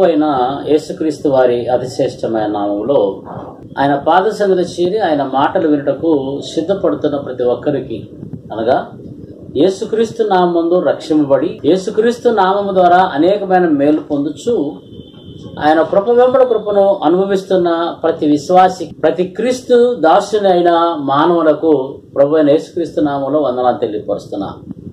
ప్రభు అయిన యేసుక్రీస్తు వారి అతిశ్రేష్టమైన నామంలో ఆయన పాద సన్నిధి చేరి ఆయన మాటలు వినుటకు సిద్ధపడుతున్న ప్రతి ఒక్కరికి అనగా యేసుక్రీస్తు నామందు రక్షింపబడి యేసుక్రీస్తు నామము ద్వారా అనేకమైన మేలు పొందుచు ఆయన కృప వెంబడ కృపను అనుభవిస్తున్న ప్రతి విశ్వాసి ప్రతి క్రీస్తు దాసుని అయిన మానవులకు ప్రభు అయిన యేసుక్రీస్తు నామంలో వందనాలు తెలియపరుస్తున్నా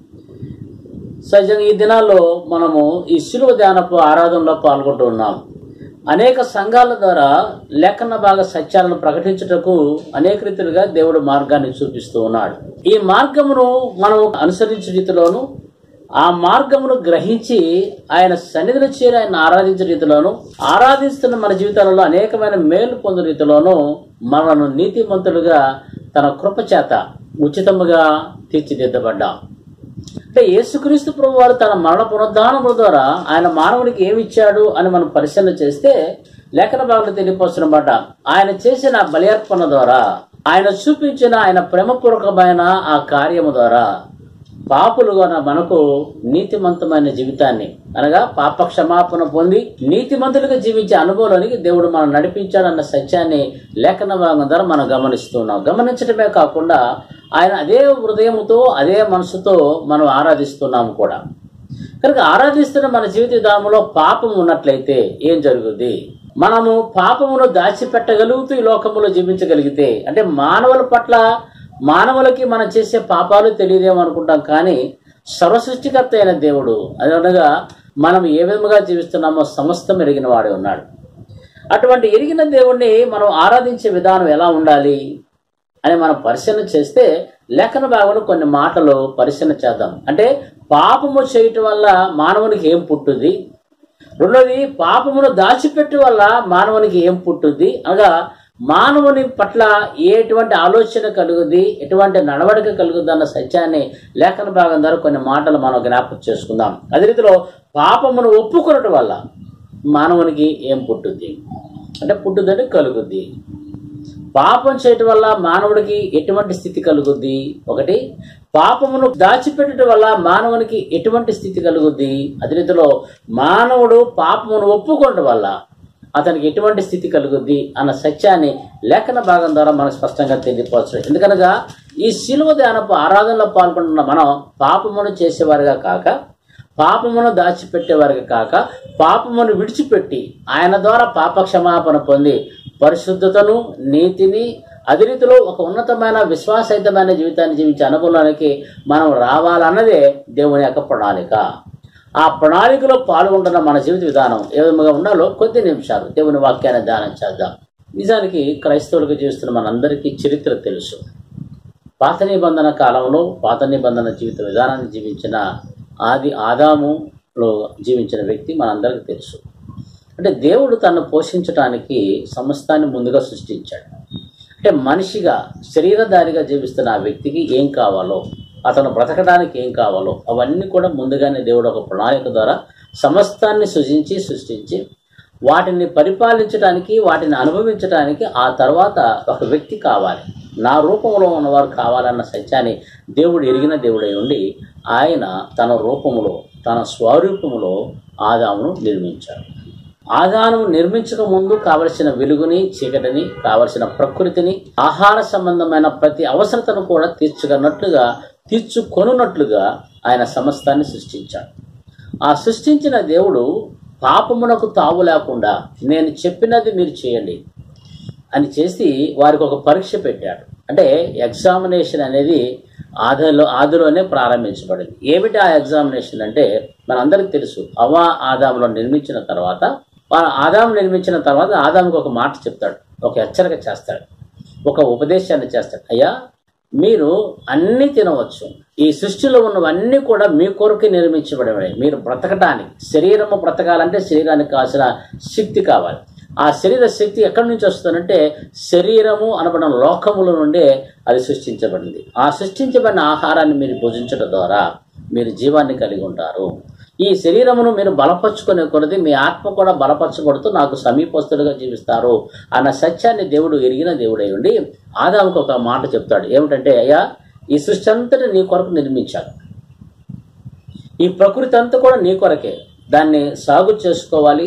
సహజంగా ఈ దినాల్లో మనము ఈ శిలువ ధ్యానపు ఆరాధనలో పాల్గొంటూ ఉన్నాం అనేక సంఘాల ద్వారా లేఖన భాగ సత్యాలను ప్రకటించుటకు అనేక రీతిలుగా దేవుడు మార్గాన్ని చూపిస్తూ ఉన్నాడు ఈ మార్గమును మనం అనుసరించే రీతిలోను ఆ మార్గమును గ్రహించి ఆయన సన్నిధిని చేరి ఆయన ఆరాధించే రీతిలోను ఆరాధిస్తున్న మన జీవితాలలో అనేకమైన మేలు పొందు రీతిలోను మనను నీతిమంతులుగా తన కృప చేత ఉచితముగా తీర్చిదిద్దబడ్డాం అంటే యేసుక్రీస్తు ప్రభు వారు తన మరణ పునరుద్ధానముల ద్వారా ఆయన మానవునికి ఏమి ఇచ్చాడు అని మనం పరిశీలన చేస్తే లేఖన భాగంలో తెలియపోతున్నమాట ఆయన చేసిన బలియర్పణ ద్వారా ఆయన చూపించిన ఆయన ప్రేమపూర్వకమైన ఆ కార్యము ద్వారా పాపులుగా మనకు నీతిమంతమైన జీవితాన్ని అనగా పాప క్షమాపణ పొంది నీతిమంతులుగా జీవించే అనుభవానికి దేవుడు మనం నడిపించాడన్న సత్యాన్ని లేఖన భాగం ద్వారా మనం గమనిస్తున్నాం గమనించడమే కాకుండా ఆయన అదే హృదయంతో అదే మనసుతో మనం ఆరాధిస్తున్నాము కూడా కనుక ఆరాధిస్తున్న మన జీవిత విధానంలో పాపం ఉన్నట్లయితే ఏం జరుగుద్ది మనము పాపమును దాచిపెట్టగలుగుతూ ఈ లోకములో జీవించగలిగితే అంటే మానవుల పట్ల మానవులకి మనం చేసే పాపాలు తెలియదేమో అనుకుంటాం కానీ సర్వసృష్టికర్త అయిన దేవుడు అనగా మనం ఏ విధముగా జీవిస్తున్నామో సమస్తం ఎరిగిన వాడే ఉన్నాడు అటువంటి ఎరిగిన దేవుణ్ణి మనం ఆరాధించే విధానం ఎలా ఉండాలి అని మనం పరిశీలన చేస్తే లేఖన భాగంలో కొన్ని మాటలు పరిశీలన చేద్దాం అంటే పాపము చేయటం వల్ల మానవునికి ఏం పుట్టుద్ది రెండోది పాపమును దాచిపెట్టి వల్ల మానవునికి ఏం పుట్టుద్ది అనగా మానవుని పట్ల ఎటువంటి ఆలోచన కలుగుద్ది ఎటువంటి నడవడిక కలుగుద్ది అన్న సత్యాన్ని లేఖన భాగం ద్వారా కొన్ని మాటలు మనం జ్ఞాపకం చేసుకుందాం అదే రీతిలో పాపమును ఒప్పుకొనటం వల్ల మానవునికి ఏం పుట్టుద్ది అంటే పుట్టుదని కలుగుద్ది పాపం చేయటం వల్ల మానవుడికి ఎటువంటి స్థితి కలుగుద్ది ఒకటి పాపమును దాచిపెట్టడం వల్ల మానవునికి ఎటువంటి స్థితి కలుగుద్ది అదే రీతిలో మానవుడు పాపమును ఒప్పుకోవడం వల్ల అతనికి ఎటువంటి స్థితి కలుగుద్ది అన్న సత్యాన్ని లేఖన భాగం ద్వారా మనకు స్పష్టంగా తెలియపరచు ఎందుకనగా ఈ శిలువ ధ్యానపు ఆరాధనలో పాల్గొంటున్న మనం పాపమును చేసేవారుగా కాక పాపమును దాచిపెట్టేవారుగా కాక పాపమును విడిచిపెట్టి ఆయన ద్వారా పాప క్షమాపణ పొంది పరిశుద్ధతను నీతిని అదే రీతిలో ఒక ఉన్నతమైన విశ్వాసయుతమైన జీవితాన్ని జీవించే అనుభవానికి మనం రావాలన్నదే దేవుని యొక్క ప్రణాళిక ఆ ప్రణాళికలో పాల్గొంటున్న మన జీవిత విధానం ఏ విధంగా ఉండాలో కొద్ది నిమిషాలు దేవుని వాక్యాన్ని ధ్యానం చేద్దాం నిజానికి క్రైస్తవులకు జీవిస్తున్న మనందరికీ చరిత్ర తెలుసు పాత నిబంధన కాలంలో పాత నిబంధన జీవిత విధానాన్ని జీవించిన ఆది ఆదాములో జీవించిన వ్యక్తి మనందరికీ తెలుసు అంటే దేవుడు తను పోషించడానికి సమస్తాన్ని ముందుగా సృష్టించాడు అంటే మనిషిగా శరీరధారిగా జీవిస్తున్న ఆ వ్యక్తికి ఏం కావాలో అతను బ్రతకడానికి ఏం కావాలో అవన్నీ కూడా ముందుగానే దేవుడు ఒక ప్రణాళిక ద్వారా సమస్తాన్ని సృజించి సృష్టించి వాటిని పరిపాలించడానికి వాటిని అనుభవించడానికి ఆ తర్వాత ఒక వ్యక్తి కావాలి నా రూపంలో ఉన్నవారు కావాలన్న సత్యాన్ని దేవుడు ఎరిగిన దేవుడై ఉండి ఆయన తన రూపములో తన స్వరూపములో ఆదామును నిర్మించాడు ఆదాము నిర్మించక ముందు కావలసిన వెలుగుని చీకటిని కావలసిన ప్రకృతిని ఆహార సంబంధమైన ప్రతి అవసరతను కూడా తీర్చగన్నట్లుగా తీర్చుకొనున్నట్లుగా ఆయన సమస్తాన్ని సృష్టించాడు ఆ సృష్టించిన దేవుడు పాపమునకు తావు లేకుండా నేను చెప్పినది మీరు చేయండి అని చేసి వారికి ఒక పరీక్ష పెట్టాడు అంటే ఎగ్జామినేషన్ అనేది ఆదిలో ఆదిలోనే ప్రారంభించబడింది ఏమిటి ఆ ఎగ్జామినేషన్ అంటే మనందరికి తెలుసు అవ్వ ఆదాములో నిర్మించిన తర్వాత ఆదాము నిర్మించిన తర్వాత ఆదాముకి ఒక మాట చెప్తాడు ఒక హెచ్చరిక చేస్తాడు ఒక ఉపదేశాన్ని చేస్తాడు అయ్యా మీరు అన్నీ తినవచ్చు ఈ సృష్టిలో ఉన్నవన్నీ కూడా మీ కొరకు నిర్మించబడినవి మీరు బ్రతకటానికి శరీరము బ్రతకాలంటే శరీరానికి కావాల్సిన శక్తి కావాలి ఆ శరీర శక్తి ఎక్కడి నుంచి వస్తుందంటే శరీరము అనబడిన లోకముల నుండే అది సృష్టించబడింది ఆ సృష్టించబడిన ఆహారాన్ని మీరు భుజించడం ద్వారా మీరు జీవాన్ని కలిగి ఉంటారు ఈ శరీరమును మీరు బలపరుచుకునే కొలది మీ ఆత్మ కూడా బలపరచబడుతూ నాకు సమీపస్తులుగా జీవిస్తారు అన్న సత్యాన్ని దేవుడు ఎరిగిన దేవుడై ఉండి ఆదాముకు ఒక మాట చెప్తాడు ఏమిటంటే అయ్యా ఈ సృష్టి అంతటి నీ కొరకు నిర్మించాడు ఈ ప్రకృతి అంతా కూడా నీ కొరకే దాన్ని సాగు చేసుకోవాలి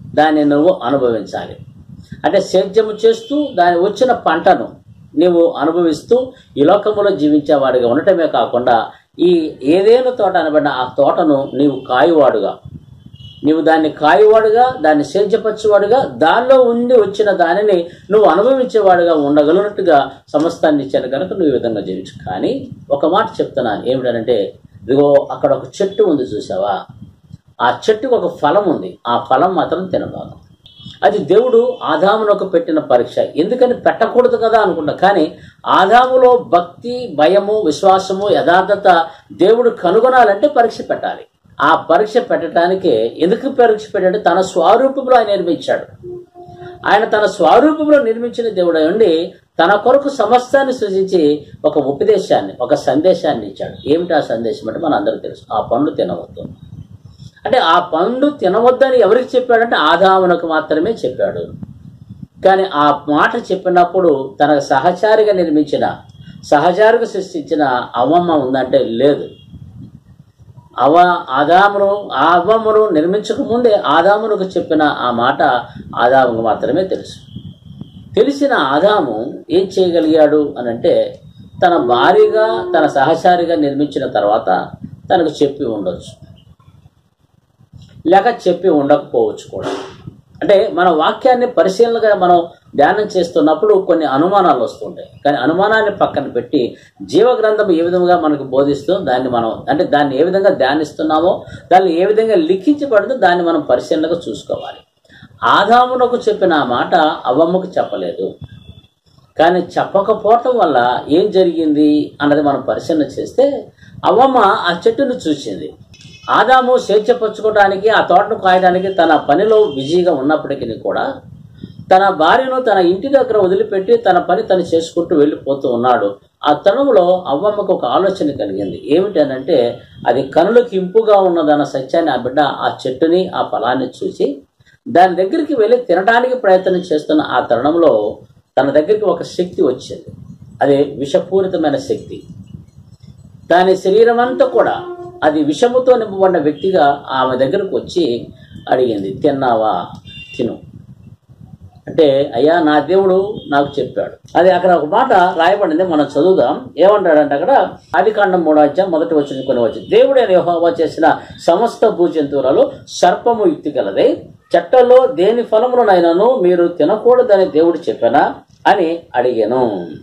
దాన్ని నువ్వు అనుభవించాలి అంటే సేద్యము చేస్తూ దాని వచ్చిన పంటను నీవు అనుభవిస్తూ ఈ లోకములో జీవించేవాడిగా ఉండటమే కాకుండా ఈ ఏదేను తోట అనబడిన ఆ తోటను నీవు కాయువాడుగా నీవు దాన్ని కాయువాడుగా దాన్ని సేద్యపరచువాడుగా దానిలో ఉండి వచ్చిన దానిని నువ్వు అనుభవించేవాడుగా ఉండగలిగినట్టుగా సమస్తాన్ని ఇచ్చాను కనుక నువ్వు ఈ విధంగా జీవించు కానీ ఒక మాట చెప్తున్నాను ఏమిటంటే ఇదిగో అక్కడ ఒక చెట్టు ఉంది చూసావా ఆ చెట్టుకు ఒక ఫలం ఉంది ఆ ఫలం మాత్రం తినబాకు అది దేవుడు ఆదామునకు పెట్టిన పరీక్ష ఎందుకని పెట్టకూడదు కదా అనుకుంటా కానీ ఆదాములో భక్తి భయము విశ్వాసము యథార్థత దేవుడు కనుగొనాలంటే పరీక్ష పెట్టాలి ఆ పరీక్ష పెట్టడానికే ఎందుకు పరీక్ష పెట్టాడు తన స్వరూపంలో ఆయన నిర్మించాడు ఆయన తన స్వరూపంలో నిర్మించిన దేవుడు ఉండి తన కొరకు సమస్తాన్ని సృజించి ఒక ఉపదేశాన్ని ఒక సందేశాన్ని ఇచ్చాడు ఏమిటి ఆ సందేశం అంటే మన అందరికీ తెలుసు ఆ పండు తినవద్దు అంటే ఆ పండు తినవద్దని ఎవరికి చెప్పాడంటే ఆదామునకు మాత్రమే చెప్పాడు కానీ ఆ మాట చెప్పినప్పుడు తన సహచారిగా నిర్మించిన సహచారిగా సృష్టించిన అవ్వమ్మ ఉందంటే లేదు అవ ఆదామును ఆ అవ్వమ్మను నిర్మించక ముందే ఆదామునకు చెప్పిన ఆ మాట ఆదాముకు మాత్రమే తెలుసు తెలిసిన ఆదాము ఏం చేయగలిగాడు అని అంటే తన భార్యగా తన సహచారిగా నిర్మించిన తర్వాత తనకు చెప్పి ఉండొచ్చు లేక చెప్పి ఉండకపోవచ్చు కూడా అంటే మన వాక్యాన్ని పరిశీలనగా మనం ధ్యానం చేస్తున్నప్పుడు కొన్ని అనుమానాలు వస్తుంటాయి కానీ అనుమానాన్ని పక్కన పెట్టి జీవగ్రంథం ఏ విధంగా మనకు బోధిస్తూ దాన్ని మనం అంటే దాన్ని ఏ విధంగా ధ్యానిస్తున్నామో దాన్ని ఏ విధంగా లిఖించబడుతుందో దాన్ని మనం పరిశీలనగా చూసుకోవాలి ఆదామునకు చెప్పిన ఆ మాట అవ్వమ్మకు చెప్పలేదు కానీ చెప్పకపోవటం వల్ల ఏం జరిగింది అన్నది మనం పరిశీలన చేస్తే అవ్వమ్మ ఆ చెట్టును చూసింది ఆదాము స్వేచ్ఛపరచుకోవడానికి ఆ తోటను కాయడానికి తన పనిలో బిజీగా ఉన్నప్పటికీ కూడా తన భార్యను తన ఇంటి దగ్గర వదిలిపెట్టి తన పని తను చేసుకుంటూ వెళ్ళిపోతూ ఉన్నాడు ఆ తరుణంలో అవ్వమ్మకు ఒక ఆలోచన కలిగింది ఏమిటి అనంటే అది కనులకు ఇంపుగా ఉన్నదన్న సత్యాన్ని ఆ బిడ్డ ఆ చెట్టుని ఆ ఫలాన్ని చూసి దాని దగ్గరికి వెళ్ళి తినడానికి ప్రయత్నం చేస్తున్న ఆ తరుణంలో తన దగ్గరికి ఒక శక్తి వచ్చింది అది విషపూరితమైన శక్తి దాని శరీరం అంతా కూడా అది విషముతో నింపబడిన వ్యక్తిగా ఆమె దగ్గరకు వచ్చి అడిగింది తిన్నావా తిను అంటే అయ్యా నా దేవుడు నాకు చెప్పాడు అది అక్కడ ఒక మాట రాయబడింది మనం చదువుదాం ఏమంటాడంటే అక్కడ ఆదికాండం మూడో అధ్యాయం మొదటి వచ్చిన కొన్ని వచ్చి దేవుడైన యెహోవా చేసిన సమస్త భూజంతువులలో సర్పము యుక్తి గలదే చెట్టల్లో దేని ఫలములనైనాను మీరు తినకూడదని దేవుడు చెప్పానా అని అడిగాను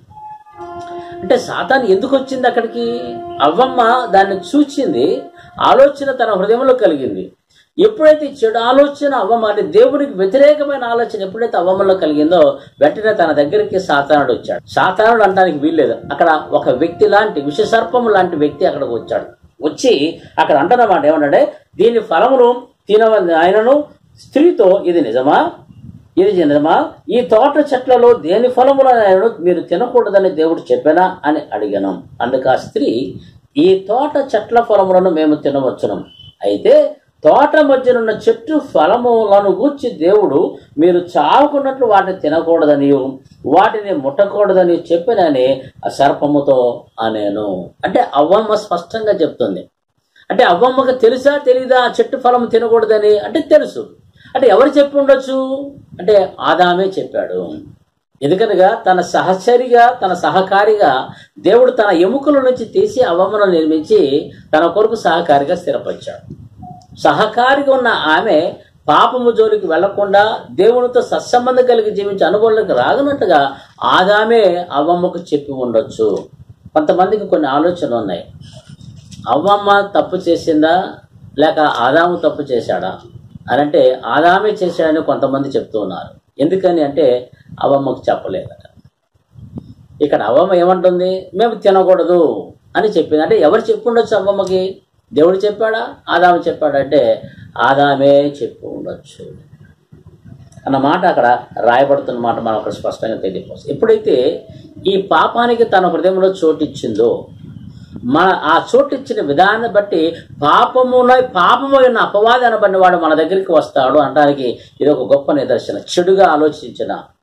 అంటే సాతాన్ ఎందుకు వచ్చింది అక్కడికి అవ్వమ్మ దాన్ని చూచింది ఆలోచన తన హృదయంలో కలిగింది ఎప్పుడైతే ఈ చెడు ఆలోచన అవ్వమ్మ అంటే దేవునికి వ్యతిరేకమైన ఆలోచన ఎప్పుడైతే అవ్వమ్మలో కలిగిందో వెంటనే తన దగ్గరికి సాతానుడు వచ్చాడు సాతానుడు అనడానికి వీల్లేదు అక్కడ ఒక వ్యక్తి లాంటి విషసర్పము లాంటి వ్యక్తి అక్కడికి వచ్చాడు వచ్చి అక్కడ అంటున్నమాట ఏమంటే దీని ఫలమును తినవని ఆయనను స్త్రీతో ఇది నిజమా ఇది నిజమా ఈ తోట చెట్లలో దేని ఫలములను మీరు తినకూడదని దేవుడు చెప్పానా అని అడిగాను అందుకు ఆ స్త్రీ ఈ తోట చెట్ల ఫలములను మేము తినవచ్చును అయితే తోట మధ్యనున్న చెట్టు ఫలములను గూర్చి దేవుడు మీరు చావుకున్నట్లు వాటిని తినకూడదని వాటిని ముట్టకూడదని చెప్పినని ఆ సర్పముతో అనేను అంటే అవ్వమ్మ స్పష్టంగా చెప్తుంది అంటే అవ్వమ్మకు తెలుసా తెలీదా ఆ చెట్టు ఫలం తినకూడదని అంటే తెలుసు అంటే ఎవరు చెప్పి ఉండొచ్చు అంటే ఆదామే చెప్పాడు ఎందుకనగా తన సహచరిగా తన సహకారిగా దేవుడు తన ఎముకల నుంచి తీసి అవ్వమ్మను నిర్మించి తన కొరకు సహకారిగా స్థిరపరిచాడు సహకారిగా ఉన్న ఆమె పాపము జోలికి వెళ్లకుండా దేవునితో సత్సంబంధం కలిగి జీవించే అనుభవంలోకి రాగనట్టుగా ఆదామే అవ్వమ్మకు చెప్పి ఉండొచ్చు కొంతమందికి కొన్ని ఆలోచనలు ఉన్నాయి అవ్వమ్మ తప్పు చేసిందా లేక ఆదాము తప్పు చేశాడా అని అంటే ఆదామే చేశాడని కొంతమంది చెప్తూ ఉన్నారు ఎందుకని అంటే అవ్వమ్మకు చెప్పలేదట ఇక్కడ అవ్వమ్మ ఏమంటుంది మేము తినకూడదు అని చెప్పింది అంటే ఎవరు చెప్పుండొచ్చు అవ్వమ్మకి దేవుడు చెప్పాడా ఆదాము చెప్పాడంటే ఆదామే చెప్పు ఉండొచ్చు అన్న మాట అక్కడ రాయబడుతున్న మాట మనం అక్కడ స్పష్టంగా తెలియపోతుంది ఎప్పుడైతే ఈ పాపానికి తన హృదయంలో చోటిచ్చిందో మన ఆ చోటిచ్చిన విధానాన్ని బట్టి పాపమున పాపము అయిన అపవాది అనబడిన వాడు మన దగ్గరికి వస్తాడు అనడానికి ఇది ఒక గొప్ప నిదర్శనం చెడుగా ఆలోచించిన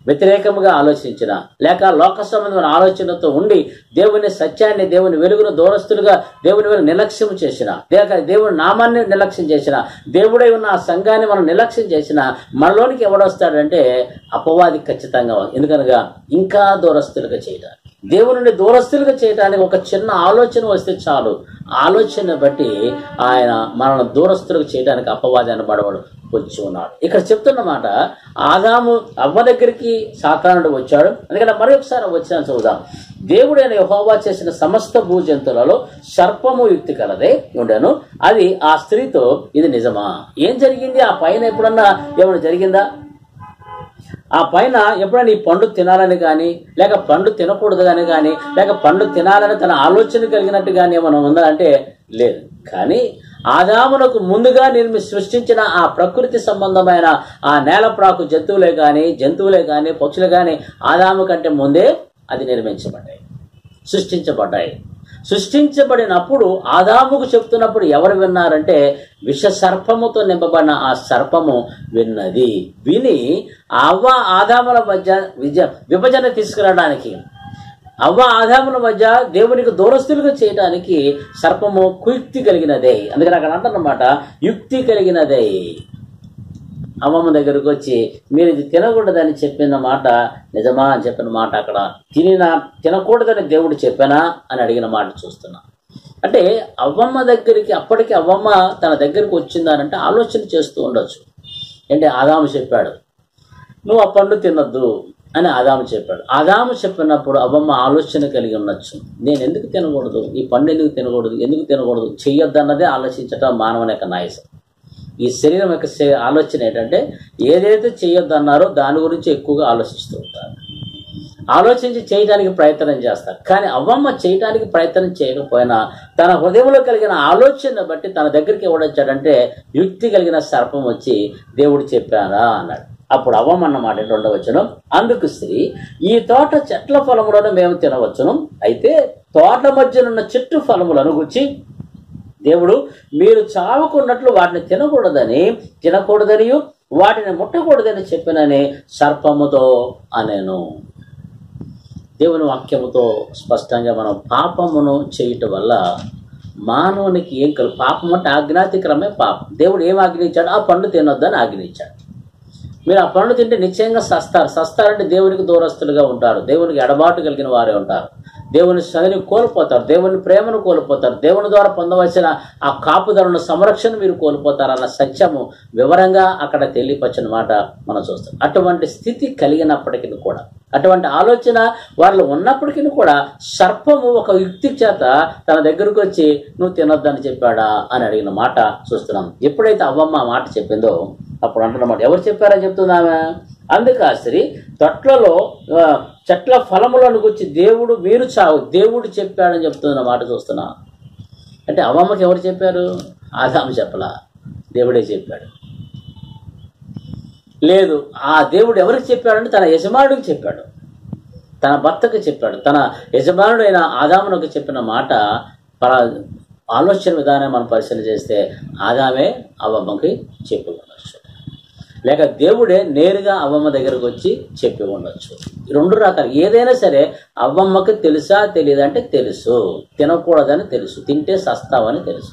వ్యతిరేకముగా ఆలోచించిన లేక లోక సంబంధమైన ఆలోచనతో ఉండి దేవుని సత్యాన్ని దేవుని వెలుగును దూరస్తులుగా దేవుని వెలుగు నిర్లక్ష్యం చేసిన లేక దేవుని నామాన్ని నిర్లక్ష్యం చేసిన దేవుడై ఉన్న ఆ సంఘాన్ని మనం నిర్లక్ష్యం చేసిన మనలోనికి ఎవడొస్తాడంటే అపవాది ఖచ్చితంగా ఎందుకనగా ఇంకా దూరస్తులుగా చేయడానికి దేవుని నుండి దూరస్తులుగా చేయడానికి ఒక చిన్న ఆలోచన వస్తే చాలు ఆలోచన బట్టి ఆయన మనల్ని దూరస్తులుగా చేయడానికి అపవాది అనబడవాడు వచ్చి ఉన్నాడు ఇక్కడ చెప్తున్న మాట ఆదాము అవ్వ దగ్గరికి సాతానుడు వచ్చాడు అందుకని మరొకసారి వచ్చిన చూద్దాం దేవుడైన యెహోవా చేసిన సమస్త భూజంతులలో సర్పము యుక్తి కలదే ఉండెను అది ఆ స్త్రీతో ఇది నిజమా ఏం జరిగింది ఆ పైన ఎప్పుడన్నా ఏమైనా జరిగిందా ఆ పైన ఎప్పుడైనా ఈ పండు తినాలని కానీ లేక పండు తినకూడదు అని కానీ లేక పండు తినాలని తన ఆలోచన కలిగినట్టు కానీ ఏమైనా ఉందా అంటే లేదు కానీ ఆదామునకు ముందుగా నిర్మి సృష్టించిన ఆ ప్రకృతి సంబంధమైన ఆ నేలప్రాకు జంతువులే కానీ జంతువులే కానీ పక్షులే కానీ ఆదాము కంటే ముందే అది నిర్మించబడ్డాయి సృష్టించబడ్డాయి సృష్టించబడినప్పుడు ఆదాముకు చెప్తున్నప్పుడు ఎవరు విన్నారంటే విష సర్పముతో నింపబడిన ఆ సర్పము విన్నది విని అవ్వ ఆదాముల మధ్య విజ విభజన తీసుకురావడానికి అవ్వ ఆదాముల మధ్య దేవునికి దూరస్తులుగా చేయడానికి సర్పము కుయుక్తి కలిగినదే అందుకని అక్కడ అంటున్నమాట యుక్తి కలిగినదే అమ్మమ్మ దగ్గరకు వచ్చి మీరు ఇది తినకూడదని చెప్పిన మాట నిజమా అని చెప్పిన మాట అక్కడ తినిన తినకూడదని దేవుడు చెప్పానా అని అడిగిన మాట చూస్తున్నా అంటే అవ్వమ్మ దగ్గరికి అప్పటికి అవ్వమ్మ తన దగ్గరికి వచ్చిందానంటే ఆలోచన చేస్తూ ఉండొచ్చు అంటే ఆదాము చెప్పాడు నువ్వు ఆ పండు తినొద్దు అని ఆదాము చెప్పాడు ఆదాము చెప్పినప్పుడు అవ్వమ్మ ఆలోచన కలిగి ఉండొచ్చు నేను ఎందుకు తినకూడదు ఈ పండు ఎందుకు తినకూడదు ఎందుకు తినకూడదు చెయ్యొద్దు అన్నదే ఆలోచించటం మానవుని యొక్క నాయసం ఈ శరీరం యొక్క శే- ఆలోచన ఏంటంటే ఏదైతే చేయొద్దన్నారో దాని గురించి ఎక్కువగా ఆలోచిస్తూ ఉంటారు ఆలోచించి చేయడానికి ప్రయత్నం చేస్తారు కానీ అవ్వమ్మ చేయడానికి ప్రయత్నం చేయకపోయినా తన హృదయంలో కలిగిన ఆలోచన బట్టి తన దగ్గరికి ఎవడొచ్చాడంటే యుక్తి కలిగిన సర్పం వచ్చి దేవుడు చెప్పారా అన్నాడు అప్పుడు అవ్వమ్మ అన్నమాట రెండవచ్చును అందుకు స్త్రీ ఈ తోట చెట్ల ఫలములను మేము తినవచ్చును అయితే తోట మధ్యనున్న చెట్టు ఫలములను గుచ్చి దేవుడు మీరు చావకున్నట్లు వాటిని తినకూడదని తినకూడదని వాటిని ముట్టకూడదని చెప్పినని సర్పముతో అనేను దేవుని వాక్యముతో స్పష్టంగా మనం పాపమును చేయటం వల్ల మానవునికి ఏం కలు పాపం అంటే ఆజ్ఞాతిక్రమే పాపం దేవుడు ఏం ఆజ్ఞయించాడు ఆ పండు తినొద్దని ఆజ్ఞయించాడు మీరు ఆ పండు తింటే నిశ్చయంగా సస్తారు సస్తారంటే దేవునికి దూరస్తులుగా ఉంటారు దేవునికి ఎడబాటు కలిగిన వారే ఉంటారు దేవుని సదిని కోల్పోతారు దేవుని ప్రేమను కోల్పోతారు దేవుని ద్వారా పొందవలసిన ఆ కాపుదలను సంరక్షణ మీరు కోల్పోతారన్న సత్యము వివరంగా అక్కడ తెలియపచ్చిన మాట మనం చూస్తాం అటువంటి స్థితి కలిగినప్పటికీ కూడా అటువంటి ఆలోచన వాళ్ళు ఉన్నప్పటికీ కూడా సర్పము ఒక యుక్తి చేత తన దగ్గరకు వచ్చి నువ్వు తినొద్దని చెప్పాడా అని అడిగిన మాట చూస్తున్నాం ఎప్పుడైతే అవ్వమ్మ ఆ మాట చెప్పిందో అప్పుడు అంటున్నమాట ఎవరు చెప్పారని చెప్తున్నామే అందుకు ఆ స్త్రీ తొట్లలో ఆ, చెట్ల ఫలములను గురించి దేవుడు మీరు చావు దేవుడు చెప్పాడని చెప్తున్న మాట చూస్తున్నా అంటే అవ్వమ్మకి ఎవరు చెప్పారు ఆదాము చెప్పలా దేవుడే చెప్పాడు లేదు ఆ దేవుడు ఎవరికి చెప్పాడంటే తన యజమానుడికి చెప్పాడు తన భర్తకు చెప్పాడు తన యజమానుడైన ఆదామునకు చెప్పిన మాట పర ఆలోచన విధానం మనం పరిశీలన చేస్తే ఆదామే అవ్వమ్మకి చెప్పి ఉండొచ్చు లేక దేవుడే నేరుగా అవ్వమ్మ దగ్గరకు వచ్చి చెప్పి ఉండొచ్చు ఈ రెండు రకాలు ఏదైనా సరే అవ్వమ్మకి తెలుసా తెలియదంటే తెలుసు తినకూడదని తెలుసు తింటే సస్తావని తెలుసు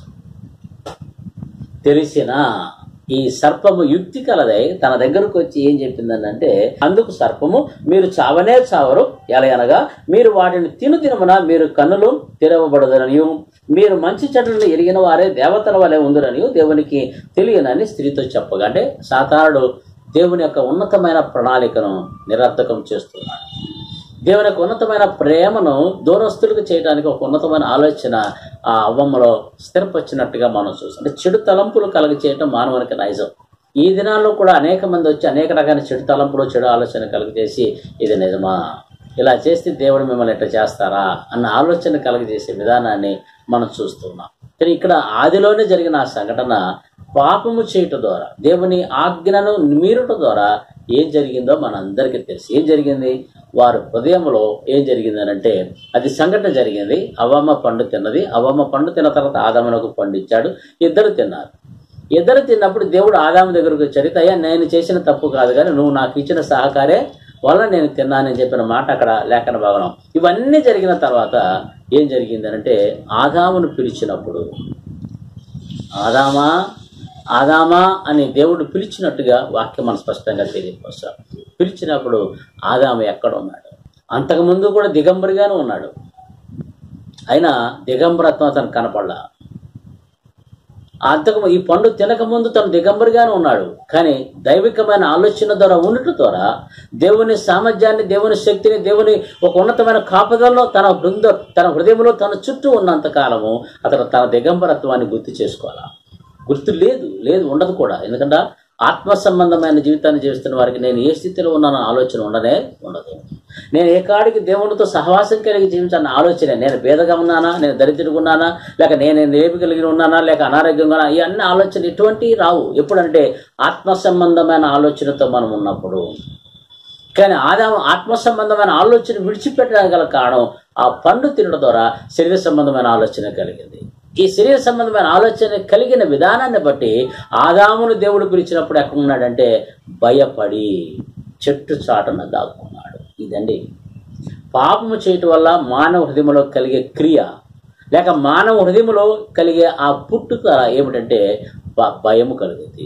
తెలిసిన ఈ సర్పము యుక్తి కలదై తన దగ్గరకు వచ్చి ఏం చెప్పిందంటే అందుకు సర్పము మీరు చావనే చావరు ఎలా అనగా మీరు వాటిని తిను తినమున మీరు కన్నులు తెరవబడదనియు మీరు మంచి చెట్లను ఎరిగిన వారే దేవతల వలె ఉందరనియు దేవునికి తెలియనని స్త్రీతో చెప్పగా అంటే సాతానుడు దేవుని యొక్క ఉన్నతమైన ప్రణాళికను నిరర్థకం చేస్తున్నాడు దేవుని యొక్క ఉన్నతమైన ప్రేమను దూరస్తులకు చేయడానికి ఒక ఉన్నతమైన ఆలోచన ఆ అవ్వమ్మలో స్థిరపరిచినట్టుగా మనం చూస్తాం అంటే చెడు తలంపులు కలగ చేయటం మానవునికి నైజం ఈ దినాల్లో కూడా అనేక మంది వచ్చి అనేక రకాల చెడు తలంపులు చెడు ఆలోచన కలుగజేసి ఇది నిజమా ఇలా చేస్తే దేవుడు మిమ్మల్ని ఎట్లా చేస్తారా అన్న ఆలోచన కలుగజేసే విధానాన్ని మనం చూస్తున్నాం కానీ ఇక్కడ ఆదిలోనే జరిగిన ఆ సంఘటన పాపము చేయటం ద్వారా దేవుని ఆజ్ఞను మీరుట ద్వారా ఏం జరిగిందో మనందరికీ తెలుసు ఏం జరిగింది వారి హృదయంలో ఏం జరిగింది అని అంటే అది సంఘటన జరిగింది అవ్వమ్మ పండు తిన్నది అవ్వమ్మ పండు తిన్న తర్వాత ఆదామునకు పండు ఇచ్చాడు ఇద్దరు తిన్నారు ఇద్దరు తిన్నప్పుడు దేవుడు ఆదాము దగ్గరకు వచ్చాడు అయ్యా నేను చేసిన తప్పు కాదు కానీ నువ్వు నాకు ఇచ్చిన సహకారే వల్ల నేను తిన్నానని చెప్పిన మాట అక్కడ లేఖన భాగం ఇవన్నీ జరిగిన తర్వాత ఏం జరిగిందనంటే ఆదామును పిలిచినప్పుడు ఆదామా ఆదామా అని దేవుడు పిలిచినట్టుగా వాక్యం మన స్పష్టంగా తెలియపరుస్తారు పిలిచినప్పుడు ఆదాము ఎక్కడ ఉన్నాడు అంతకుముందు కూడా దిగంబరిగానే ఉన్నాడు అయినా దిగంబరత్వం అతను కనపడలా అంతకు ఈ పండు తినకముందు తను దిగంబరిగానే ఉన్నాడు కానీ దైవికమైన ఆలోచన ద్వారా ఉండటం ద్వారా దేవుని సామర్థ్యాన్ని దేవుని శక్తిని దేవుని ఒక ఉన్నతమైన కాపుదలలో తన బృంద తన హృదయంలో తన చుట్టూ ఉన్నంత కాలము అతను తన దిగంబరత్వాన్ని గుర్తు చేసుకోవాలా గుర్తు లేదు లేదు ఉండదు కూడా ఎందుకంటే ఆత్మ సంబంధమైన జీవితాన్ని జీవిస్తున్న వారికి నేను ఏ స్థితిలో ఉన్నానో ఆలోచన ఉండనే ఉండదు నేను ఏ కాడికి దేవునితో సహవాసం కలిగి జీవించాలన్న ఆలోచన నేను భేదగా ఉన్నానా నేను దరిద్రుగా ఉన్నానా లేక నేను లేపి కలిగి ఉన్నానా లేక అనారోగ్యంగా ఉన్నా ఇవన్నీ ఆలోచన ఎటువంటివి రావు ఎప్పుడంటే ఆత్మ సంబంధమైన ఆలోచనతో మనం ఉన్నప్పుడు కానీ ఆదాము ఆత్మ సంబంధమైన ఆలోచన విడిచిపెట్టడానికి గల కారణం ఆ పండు తినడం ద్వారా శరీర సంబంధమైన ఆలోచన కలిగింది ఈ శరీర సంబంధమైన ఆలోచన కలిగిన విధానాన్ని బట్టి ఆదామును దేవుడు పిలిచినప్పుడు ఎక్కడ ఉన్నాడంటే భయపడి చెట్టు చాటున దాక్కున్నాడు ఇదండి పాపము చేయటం వల్ల మానవ హృదయంలో కలిగే క్రియ లేక మానవ హృదయంలో కలిగే ఆ పుట్టుక ఏమిటంటే భ- భయము కలుగుతుంది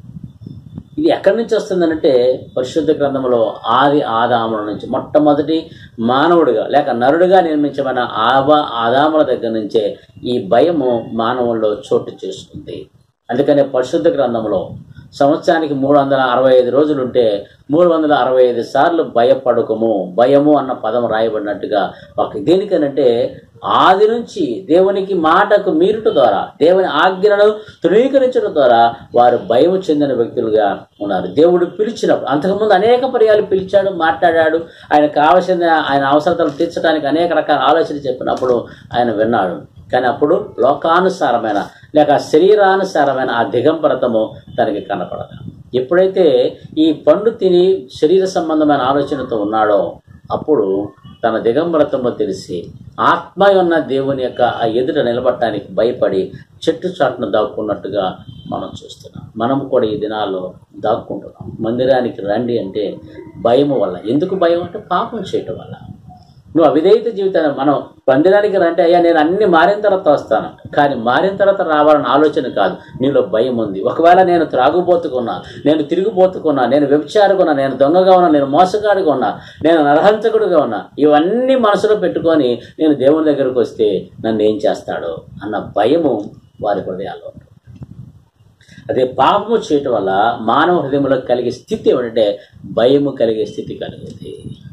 ఇది ఎక్కడి నుంచి వస్తుందనంటే పరిశుద్ధ గ్రంథంలో ఆది ఆదాముల నుంచి మొట్టమొదటి మానవుడిగా లేక నరుడిగా నిర్మించబడిన ఆవ ఆదాముల దగ్గర నుంచే ఈ భయము మానవుల్లో చోటు చేసుకుంది అందుకనే పరిశుద్ధ గ్రంథంలో సంవత్సరానికి మూడు వందల అరవై ఐదు రోజులు ఉంటే మూడు వందల అరవై ఐదు సార్లు భయపడకము భయము అన్న పదం రాయబడినట్టుగా ఒక దేనికనంటే ఆది నుంచి దేవునికి మాటకు మీరుట ద్వారా దేవుని ఆజ్ఞలను తృణీకరించడం ద్వారా వారు భయం చెందిన వ్యక్తులుగా ఉన్నారు దేవుడు పిలిచినప్పుడు అంతకుముందు అనేక పర్యాలు పిలిచాడు మాట్లాడాడు ఆయన కావలసిన ఆయన అవసరతలు తీర్చడానికి అనేక రకాల ఆలోచన చెప్పినప్పుడు ఆయన విన్నాడు కానీ అప్పుడు లోకానుసారమైన లేక శరీరానుసారమైన ఆ దిగంబరతము తనకి కనపడదు ఎప్పుడైతే ఈ పండు తిని శరీర సంబంధమైన ఆలోచనతో ఉన్నాడో అప్పుడు తన దిగంబరతము తెలిసి ఆత్మ ఉన్న దేవుని యొక్క ఆ ఎదుట నిలబడటానికి భయపడి చెట్టు చాటును దాక్కున్నట్టుగా మనం చూస్తున్నాం మనం కూడా ఈ దినాల్లో దాక్కుంటున్నాం మందిరానికి రండి అంటే భయము వల్ల ఎందుకు భయం అంటే పాపం చేయటం వల్ల నువ్వు అవిధేయత జీవితాన్ని మనం పందిరానికి రంటే అయ్యా నేను అన్ని మారిన తర్వాత వస్తాను కానీ మారిన తర్వాత రావాలని ఆలోచన కాదు నీలో భయం ఉంది ఒకవేళ నేను త్రాగుబోతుకున్నా నేను తిరిగిపోతుకున్నా నేను వ్యభిచారుకున్నా నేను దొంగగా ఉన్నా నేను మోసగాడిగా ఉన్నా నేను నరహంతకుడిగా ఉన్నా ఇవన్నీ మనసులో పెట్టుకొని నేను దేవుని దగ్గరకు వస్తే నన్ను ఏం చేస్తాడో అన్న భయము వారి హృదయాల్లో ఉంటుంది అదే పాపము చేయటం వల్ల మానవ హృదయంలో కలిగే స్థితి ఏమిటంటే భయము కలిగే స్థితి కలుగుతుంది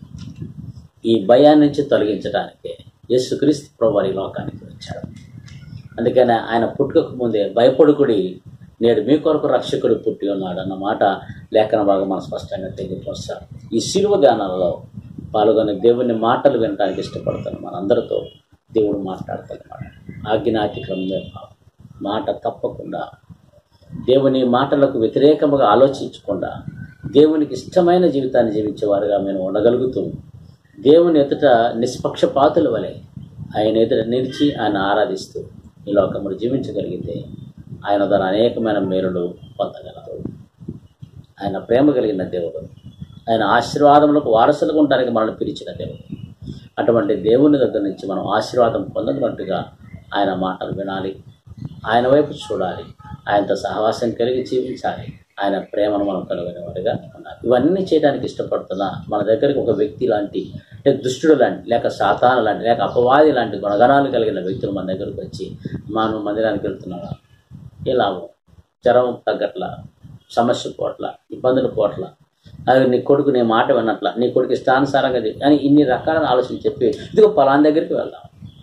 ఈ భయాన్ని నుంచి తొలగించడానికి యేసుక్రీస్తు ప్రభు ఈ లోకానికి వచ్చాడు అందుకని ఆయన పుట్టుకకు ముందే భయపడుకుడి నేడు మీ కొరకు రక్షకుడు పుట్టి ఉన్నాడు అన్న మాట లేఖన భాగం మనం స్పష్టంగా తెలియపరుస్తారు ఈ శిలువ ధ్యానాలలో పాల్గొని దేవుని మాటలు వినడానికి ఇష్టపడతాను మనందరితో దేవుడు మాట్లాడుతున్నాడు ఆజ్ఞాతిక్రమే మాట తప్పకుండా దేవుని మాటలకు వ్యతిరేకముగా ఆలోచించకుండా దేవునికి ఇష్టమైన జీవితాన్ని జీవించేవారుగా మేము ఉండగలుగుతూ దేవుని ఎదుట నిష్పక్షపాతుల వలె ఆయన ఎదుట నిలిచి ఆయన ఆరాధిస్తూ ఈ లోకములు జీవించగలిగితే ఆయన ద్వారా అనేకమైన మేలులు పొందగలరు ఆయన ప్రేమ కలిగిన దేవుడు ఆయన ఆశీర్వాదములకు వారసులుగా ఉండడానికి మనల్ని పిలిచిన దేవుడు అటువంటి దేవుని దగ్గర నుంచి మనం ఆశీర్వాదం పొందనట్టుగా ఆయన మాటలు వినాలి ఆయన వైపు చూడాలి ఆయనతో సహవాసం కలిగి జీవించాలి ఆయన ప్రేమను మనం కనుగొనేవాడిగా ఉండాలి ఇవన్నీ చేయడానికి ఇష్టపడుతున్నా మన దగ్గరికి ఒక వ్యక్తి లాంటి అంటే దుష్టుడు లాంటి లేక సాతాను లాంటి లేక అపవాది లాంటి గుణగణాలు కలిగిన వ్యక్తులు మన దగ్గరకు వచ్చి మనం మందిరానికి వెళ్తున్నావా ఏ లాభం జ్వరం తగ్గట్ల సమస్య పోట్ల ఇబ్బందులు పోట్ల అది నీ కొడుకు నీ మాట విన్నట్ల నీ కొడుకు ఇష్టానుసారంగా చే- అని ఇన్ని రకాల ఆలోచన చెప్పి ఇదిగో పలాన్ దగ్గరికి వెళ్దాం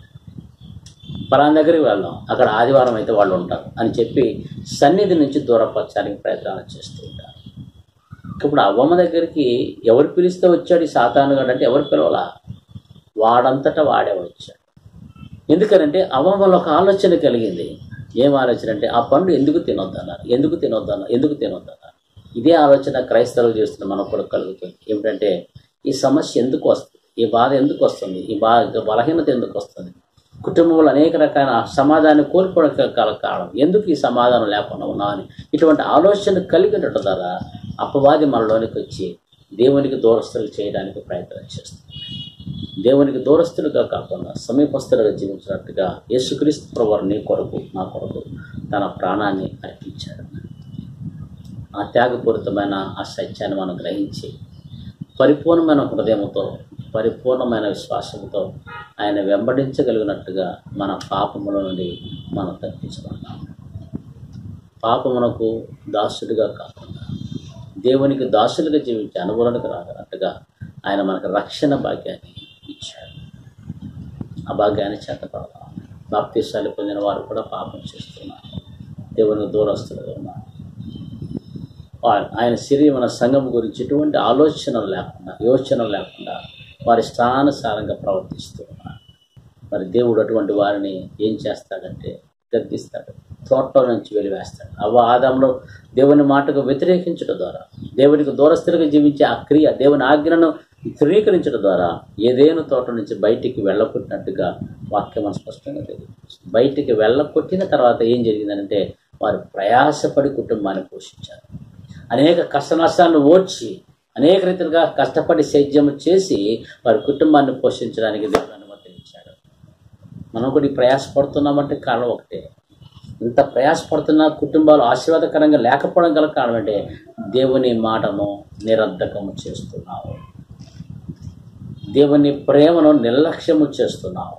పలాన్ దగ్గరికి వెళ్దాం అక్కడ ఆదివారం అయితే వాళ్ళు ఉంటారు అని చెప్పి సన్నిధి నుంచి దూరపరచడానికి ప్రయత్నాలు చేస్తూ ఉంటారు ఇప్పుడు అవ్వమ్మ దగ్గరికి ఎవరు పిలిస్తే వచ్చాడు ఈ సాతానుగాడు అంటే ఎవరు పిలవలా వాడంతటా వాడే వచ్చాడు ఎందుకనంటే అవ్వమ్మలో ఒక ఆలోచన కలిగింది ఏం ఆలోచన అంటే ఆ పండు ఎందుకు తినొద్దన్నారు ఎందుకు తినొద్దన్నారు ఎందుకు తినొద్దన్నారు ఇదే ఆలోచన క్రైస్తవులు చేస్తున్న మనకు కూడా కలుగుతుంది ఏమిటంటే ఈ సమస్య ఎందుకు వస్తుంది ఈ బాధ ఎందుకు వస్తుంది ఈ బాధ బలహీనత ఎందుకు వస్తుంది కుటుంబంలో అనేక రకాల సమాధానం కోల్పోవడం గల కారణం ఎందుకు ఈ సమాధానం లేకుండా ఉన్నా అని ఇటువంటి ఆలోచన కలిగి ఉండటం ద్వారా అపవాది మనలోనికి వచ్చి దేవునికి దూరస్తులు చేయడానికి ప్రయత్నం చేస్తుంది దేవునికి దూరస్తులుగా కాకుండా సమీపస్తులుగా జీవించినట్టుగా యేసుక్రీస్తు ప్రభువారు నీ కొరకు నా కొరకు తన ప్రాణాన్ని అర్పించాడు ఆ త్యాగపూరితమైన ఆ సత్యాన్ని మనం గ్రహించి పరిపూర్ణమైన హృదయంతో పరిపూర్ణమైన విశ్వాసంతో ఆయన వెంబడించగలిగినట్టుగా మన పాపముల నుండి మనం తప్పించబడతాం పాపమునకు దాసుడిగా కాకుండా దేవునికి దాసులుగా జీవించే అనుభవానికి రాగనట్టుగా ఆయన మనకు రక్షణ భాగ్యాన్ని ఇచ్చాడు ఆ భాగ్యాన్ని చేతపడదాం బాప్తీసాలు పొందిన వారు కూడా పాపం చేస్తున్నారు దేవునికి దూరస్తులుగా ఉన్నారు వా- ఆయన శరీరమైన సంఘం గురించి ఎటువంటి ఆలోచనలు లేకుండా యోచనలు లేకుండా వారి స్థానుసారంగా ప్రవర్తిస్తూ ఉన్నారు మరి దేవుడు అటువంటి వారిని ఏం చేస్తాడంటే గద్దిస్తాడు తోటలో నుంచి వెలివేస్తాడు అవ్వ ఆదంలో దేవుని మాటకు వ్యతిరేకించడం ద్వారా దేవునికి దూరస్తులుగా జీవించే ఆ క్రియ దేవుని ఆజ్ఞను ధృవీకరించడం ద్వారా ఏదేను తోట నుంచి బయటికి వెళ్ళకొట్టినట్టుగా వాక్యం మనకు స్పష్టంగా తెలియదు బయటికి వెళ్ళకొట్టిన తర్వాత ఏం జరిగిందంటే వారు ప్రయాసపడి కుటుంబాన్ని పోషించారు అనేక కష్ట నష్టాలను ఓర్చి అనేక రీతిలుగా కష్టపడి సేద్యం చేసి వారి కుటుంబాన్ని పోషించడానికి దేవుడు అనుమతించాడు మనం కూడా ఈ ప్రయాసపడుతున్నామంటే కారణం ఒకటే ఇంత ప్రయాసపడుతున్న కుటుంబాలు ఆశీర్వాదకరంగా లేకపోవడం గల కారణం అంటే దేవుని మాటను నిరర్ధకము చేస్తున్నావు దేవుని ప్రేమను నిర్లక్ష్యము చేస్తున్నావు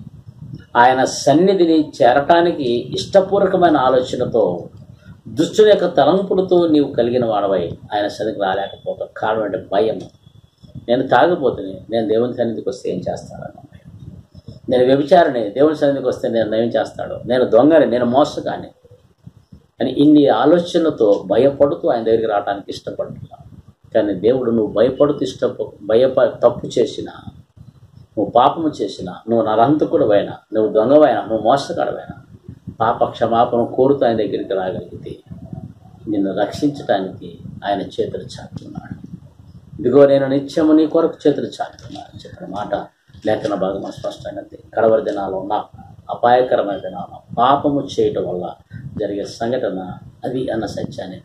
ఆయన సన్నిధిని చేరటానికి ఇష్టపూర్వకమైన ఆలోచనతో దుష్టుని యొక్క తలంపులతో నీవు కలిగిన వాడవై ఆయన సన్నిధికి రాలేకపోతావు కారణం అంటే భయం నేను తాగిపోతుంది నేను దేవుని సన్నిధికి వస్తే ఏం చేస్తాడన్న భయం నేను వ్యభిచారిని దేవుని సన్నిధికి వస్తే నేను ఏం చేస్తాడు నేను దొంగని నేను మోసగాని అని ఇన్ని ఆలోచనలతో భయపడుతూ ఆయన దగ్గరికి రావడానికి ఇష్టపడుతున్నాను కానీ దేవుడు నువ్వు భయపడుతూ ఇష్టప భయప తప్పు చేసినా నువ్వు పాపము చేసినా నువ్వు నరహంతకుడు అయినా నువ్వు దొంగవైనా నువ్వు మోసగాడవైనా పాప క్షమాపణ కోరుతూ ఆయన దగ్గరికి రాగలిగితే నిన్ను రక్షించడానికి ఆయన చేతులు చాటుతున్నాడు ఇదిగో నేను నిత్యము నీ కొరకు చేతులు చాటుతున్నాను చెప్పిన మాట లేఖన భాగం స్పష్టంగా ఉంది. కడవరి దినాల్లో ఉన్న అపాయకరమైన దినాల్లో పాపము చేయటం వల్ల జరిగే సంఘటన అది అన్న సత్యాన్ని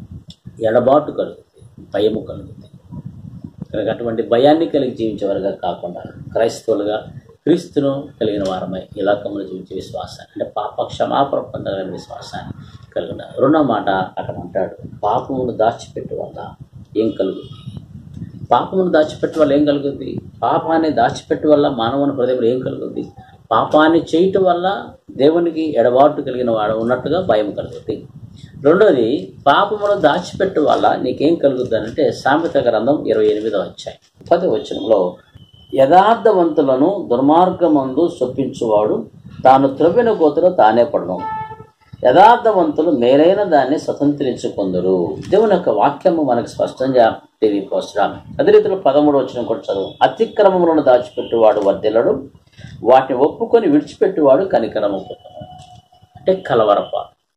ఎడబాటు కలుగుతుంది భయము కలుగుతుంది కనుక అటువంటి భయాన్ని కలిగి జీవించేవారుగా కాకుండా క్రైస్తవులుగా క్రీస్తును కలిగిన వారమై ఈ లోకంలో జీవించే విశ్వాసాన్ని అంటే పాప క్షమాపణ పొందగలిగిన విశ్వాసాన్ని కలిగి ఉండాలి రెండో మాట అక్కడ అంటాడు పాపమును దాచిపెట్టు వల్ల ఏం కలుగుతుంది పాపమును దాచిపెట్టు వల్ల ఏం కలుగుతుంది పాపాన్ని దాచిపెట్టు వల్ల మానవుని హృదయంలో ఏం కలుగుతుంది పాపాన్ని చేయటం వల్ల దేవునికి ఎడబాటు కలిగిన వాడు ఉన్నట్టుగా భయం కలుగుతుంది రెండోది పాపమును దాచిపెట్టు వల్ల నీకేం కలుగుతుంది అంటే సామెత గ్రంథం ఇరవై ఎనిమిదో వచ్చాయి పది వచనంలో యథార్థవంతులను దుర్మార్గమందు చొప్పించువాడు తాను త్రవ్విన గోతులో తానే పడను యథార్థవంతులు మేలైన దాన్ని స్వతంత్రించుకుందరు దేవుని యొక్క వాక్యము మనకు స్పష్టంగా తెలియపోసడం అదే రీతిలో పదమూడు వచ్చిన కూడా చదువు అతిక్రమములను దాచిపెట్టువాడు వర్ధిల్లడు వాటిని ఒప్పుకొని విడిచిపెట్టువాడు కనికరము పొందును. అంటే కలవరప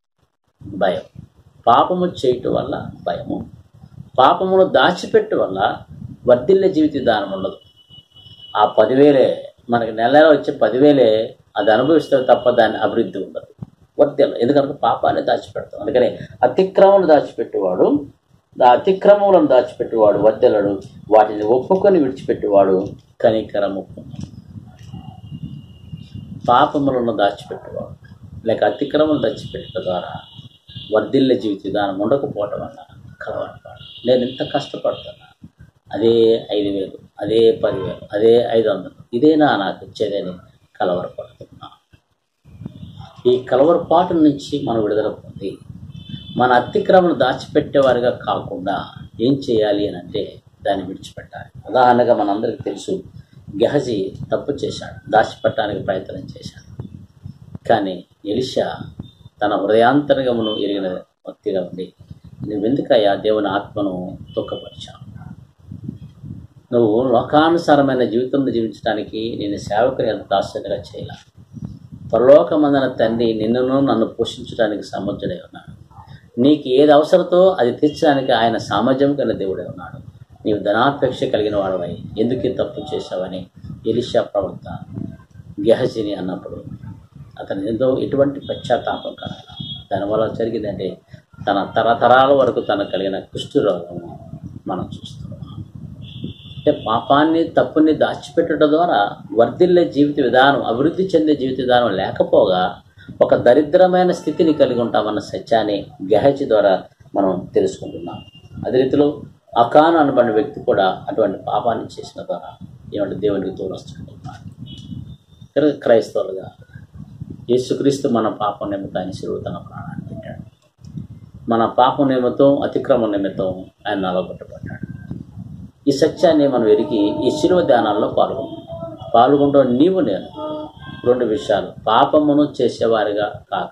భయం పాపము చేయటం వల్ల భయము పాపమును దాచిపెట్టు వల్ల వర్ధిల్లే జీవిత విధానం ఉండదు ఆ పదివేలే మనకి నెల నెల వచ్చే పదివేలే అది అనుభవిస్తే తప్ప దాని అభివృద్ధి ఉండదు వర్తిల్ల ఎందుకంటే పాపాన్ని దాచిపెడతాం అందుకని అతిక్రమను దాచిపెట్టేవాడు ఆ అతిక్రమములను దాచిపెట్టేవాడు వర్దెలడు వాటిని ఒప్పుకొని విడిచిపెట్టేవాడు కనికరము పొందును. పాపములను దాచిపెట్టేవాడు లేక అతిక్రమలు దాచిపెట్టడం ద్వారా వర్ధిల్లే జీవిత విధానం ఉండకపోవటం వల్ల కలవడతాడు నేను ఇంత కష్టపడుతున్నా అదే ఐదు వేలు అదే పదివేలు అదే ఐదు వందలు ఇదేనా నాకు ఇచ్చేదని కలవరపడుతున్నా ఈ కలవరపాటు నుంచి మనం విడుదల పొంది మన అతిక్రమను దాచిపెట్టేవారిగా కాకుండా ఏం చేయాలి అని అంటే దాన్ని విడిచిపెట్టాలి ఉదాహరణగా మనందరికీ తెలుసు గెహజీ తప్పు చేశాడు దాచిపెట్టడానికి ప్రయత్నం చేశాడు కానీ ఎలిషా తన హృదయాంతర్గమును ఎరిగిన వ్యక్తిగా ఉండి నువ్వెందుకయ్యా దేవుని ఆత్మను దుఃఖపరిచావు నువ్వు లోకానుసారమైన జీవితం జీవించడానికి నేను సేవకుని ఎంత దాస్యంగా చేయాల పరలోకమందన తండ్రి నిన్నును నన్ను పోషించడానికి సమర్థుడై ఉన్నాడు నీకు ఏది అవసరతో అది తీర్చడానికి ఆయన సామర్థ్యం కలిగిన దేవుడై ఉన్నాడు నీవు ధనాపేక్ష కలిగిన వాడవై ఎందుకు ఈ తప్పు చేశావని ఎలిషా ప్రవక్త గెహజిని అన్నప్పుడు అతను ఏదో ఎటువంటి పశ్చాత్తాపం కలగల దానివల్ల జరిగిందంటే తన తరతరాల వరకు తనకు కలిగిన కుష్ఠరోగము మనం చూస్తున్నాం అంటే పాపాన్ని తప్పుని దాచిపెట్టడం ద్వారా వర్ధిల్లే జీవిత విధానం అభివృద్ధి చెందే జీవిత విధానం లేకపోగా ఒక దరిద్రమైన స్థితిని కలిగి ఉంటామన్న సత్యాన్ని గహచి ద్వారా మనం తెలుసుకుంటున్నాం అదే రీతిలో అకాన్ అనబడిన వ్యక్తి కూడా అటువంటి పాపాన్ని చేసిన ద్వారా ఏమంటే దేవునికి దూరస్తుంటున్నారు కనుక క్రైస్తవులుగా యేసుక్రీస్తు మన పాపం నిమిత్తం ఆయన శిలువ తన ప్రాణాన్ని పెట్టాడు మన పాపం నిమిత్తం అతిక్రమం నిమిత్తం ఆయన నలగొట్టబడ్డాడు ఈ సత్యాన్ని మనం ఎరిగి ఈ శిలువ ధ్యానాల్లో పాల్గొంటాం పాల్గొంటాం నీవు నేను రెండు విషయాలు పాపమును చేసేవారిగా కాక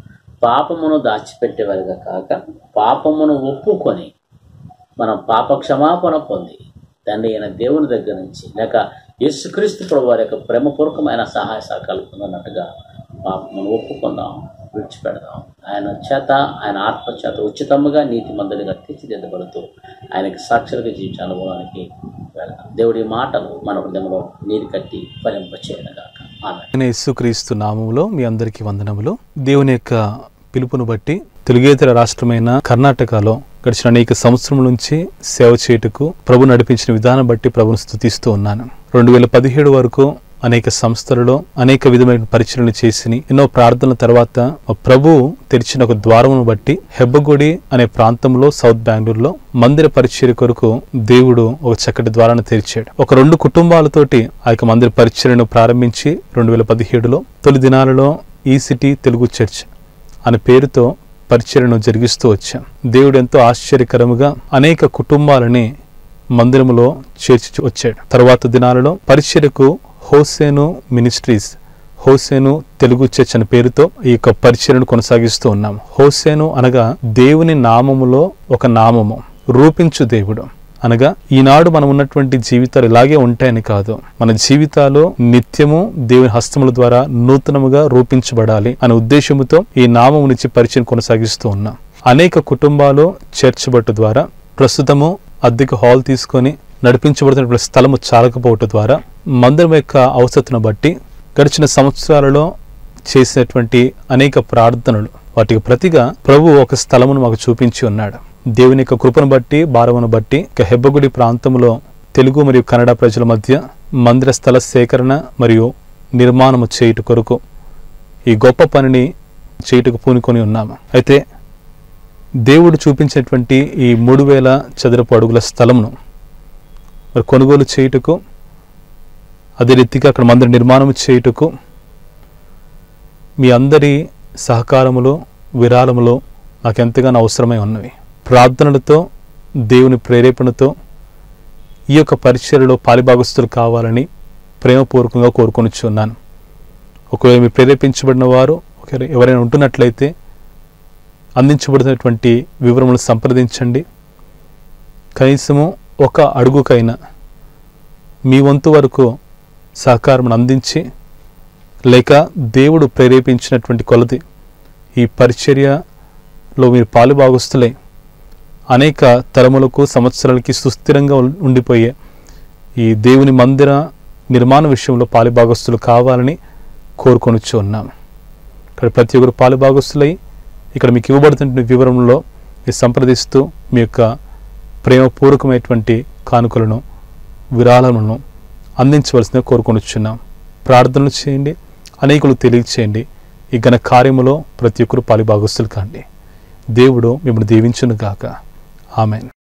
పాపమును దాచిపెట్టేవారిగా కాక పాపమును ఒప్పుకొని మనం పాప క్షమాపణ పొంది తండ్రి అయిన దేవుని దగ్గర నుంచి లేక యేసుక్రీస్తు ప్రభు వారి యొక్క ప్రేమపూర్వకమైన సహాయ సహకారాలు పొందినట్టుగా పాపమును ఒప్పుకుందాం విడిచిపెడదాం ఆయన చేత ఆయన ఆత్మ చేత ఉచితముగా నీతి మందులుగా తీర్చిదిద్దబడుతూ ఆయనకి సాక్షులుగా జీవించే అనుభవానికి వెళ్దాం దేవుడి మాటలు మన హృదయంలో నీరు కట్టి ఫలింపచేయనగాక ఆమె నేను యేసుక్రీస్తు నామములో మీ అందరికీ వందనములు దేవుని యొక్క పిలుపును బట్టి తెలుగేతర రాష్ట్రమైన కర్ణాటకలో గడిచిన అనేక సంవత్సరం నుంచి సేవ చేయుటకు ప్రభు నడిపించిన విధానం బట్టి ప్రభును స్థుతిస్తూ ఉన్నాను రెండు వేల పదిహేడు వరకు అనేక సంస్థలలో అనేక విధమైన పరిచయలు చేసి ఎన్నో ప్రార్థనల తర్వాత మా ప్రభు తెరిచిన ఒక ద్వారమును బట్టి హెబ్బగుడి అనే ప్రాంతంలో సౌత్ బెంగళూరులో మందిర పరిచర్య కొరకు దేవుడు ఒక చక్కటి ద్వారాన్ని తెరిచాడు ఒక రెండు కుటుంబాలతోటి ఆ యొక్క మందిర పరిచర్యను ప్రారంభించి రెండు వేల పదిహేడులో తొలి దినాలలో ఈ సిటీ తెలుగు చర్చ్ అనే పేరుతో పరిచర్యను జరిగిస్తూ వచ్చాం దేవుడు ఎంతో ఆశ్చర్యకరముగా అనేక కుటుంబాలని మందిరములో చేర్చి వచ్చాడు తర్వాత దినాలలో పరిచర్యకు హోసేను మినిస్ట్రీస్ హోసేను తెలుగు చర్చ్ అనే పేరుతో ఈ యొక్క పరిచర్యను కొనసాగిస్తూ ఉన్నాం హోసేను అనగా దేవుని నామములో ఒక నామము రూపించు దేవుడు అనగా ఈనాడు మనం ఉన్నటువంటి జీవితాలు ఇలాగే ఉంటాయని కాదు మన జీవితాలు నిత్యము దేవుని హస్తముల ద్వారా నూతనముగా రూపించబడాలి అనే ఉద్దేశముతో ఈ నామము నుంచి పరిచయం కొనసాగిస్తూ ఉన్నాం అనేక కుటుంబాలు చర్చ్ బట్టు ద్వారా ప్రస్తుతము అద్దెకు హాల్ తీసుకొని నడిపించబడుతున్న స్థలము చాలకపోవటం ద్వారా మందిరం యొక్క అవసరతను బట్టి గడిచిన సంవత్సరాలలో చేసినటువంటి అనేక ప్రార్థనలు వాటికి ప్రతిగా ప్రభు ఒక స్థలమును మాకు చూపించి ఉన్నాడు దేవుని యొక్క కృపను బట్టి భారమును బట్టి ఇక హెబ్బగుడి ప్రాంతంలో తెలుగు మరియు కన్నడ ప్రజల మధ్య మందిర స్థల సేకరణ మరియు నిర్మాణము చేయుట కొరకు ఈ గొప్ప పనిని చేయుటకు పూనుకొని ఉన్నాము అయితే దేవుడు చూపించినటువంటి ఈ మూడు వేల చదరపు అడుగుల స్థలమును మరి కొనుగోలు చేయుటకు అదే రీతిగా అక్కడ మందిర నిర్మాణం చేయుటకు మీ అందరి సహకారములో విరాళములో నాకు ఎంతగానో అవసరమై ఉన్నవి ప్రార్థనలతో దేవుని ప్రేరేపణతో ఈ యొక్క పరిచర్యలో పాలిభాగస్తులు కావాలని ప్రేమపూర్వకంగా కోరుకొనిచున్నాను ఒకవేళ మీరు ప్రేరేపించబడిన వారు ఒకవేళ ఎవరైనా ఉంటున్నట్లయితే అందించబడినటువంటి వివరములు సంప్రదించండి కనీసము ఒక అడుగుకైనా మీ వంతు వరకు సహకారం అందించి లేక దేవుడు ప్రేరేపించినటువంటి కొలది ఈ పరిచర్యలో మీరు పాలుభాగస్తులై అనేక తరములకు సంవత్సరాలకి సుస్థిరంగా ఉం- ఉండిపోయే ఈ దేవుని మందిర నిర్మాణ విషయంలో పాలుభాగస్తులు కావాలని కోరుకొనిచ్చు ఉన్నాము ఇక్కడ ప్రతి ఒక్కరు పాలుభాగస్తులై ఇక్కడ మీకు ఇవ్వబడుతున్న వివరంలో మీరు సంప్రదిస్తూ మీ యొక్క ప్రేమపూర్వకమైనటువంటి కానుకలను విరాళములను అందించవలసిందిగా కోరుకొనిచున్నాం ప్రార్థనలు చేయండి అనేకులు తెలియచేయండి ఈ ఘన కార్యములో ప్రతి ఒక్కరు పాలిభాగస్తులు కాండి దేవుడు మిమ్మల్ని దీవించును గాక ఆమెన్